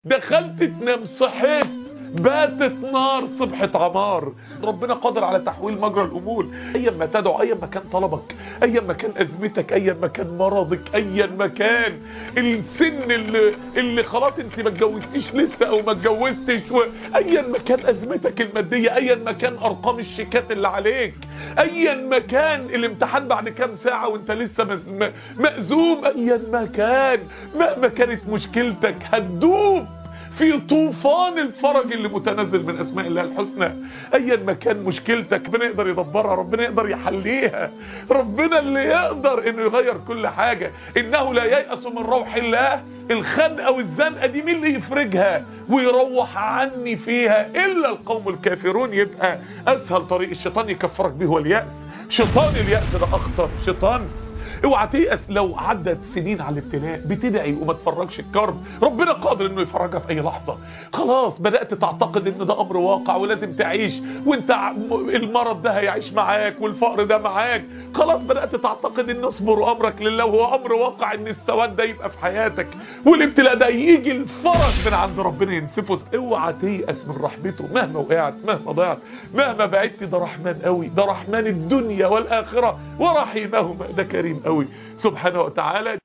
دخلت تنام صحيت باتت نار صبحت عمار ربنا قادر على تحويل مجرى الامور ايا ما تدعو ايا ما كان طلبك ايا ما كان ازمتك ايا ما كان مرضك ايا ما كان السن اللي, اللي خلاص انت ما اتجوزتيش لسه او ما اتجوزتش و... ايا ما كان ازمتك الماديه ايا ما كان ارقام الشيكات اللي عليك ايا ما كان الامتحان بعد كام ساعه وانت لسه مز... م... مأزوم ايا ما كان مهما كانت مشكلتك هتدوب في طوفان الفرج اللي متنزل من اسماء الله الحسنى ايا ما كان مشكلتك ربنا يقدر يدبرها ربنا يقدر يحليها ربنا اللي يقدر انه يغير كل حاجة انه لا ييأس من روح الله الخنقة والزنقة دي مين اللي يفرجها ويروح عني فيها الا القوم الكافرون يبقى اسهل طريق الشيطان يكفرك به هو اليأس شيطان اليأس ده اخطر شيطان اوعى تيأس لو عدت سنين على الابتلاء بتدعي وما تفرجش الكرب ربنا قادر انه يفرجها في اي لحظة خلاص بدأت تعتقد ان ده امر واقع ولازم تعيش وانت المرض ده هيعيش معاك والفقر ده معاك خلاص بدأت تعتقد ان اصبر امرك لله وهو امر واقع ان السواد ده يبقى في حياتك والابتلاء ده يجي الفرج من عند ربنا ينسفه اوعى تيأس من رحمته مهما وقعت مهما ضيعت مهما بعدت ده رحمن قوي ده رحمن الدنيا والاخرة ورحيمهما ده كريم قوي سبحانه وتعالى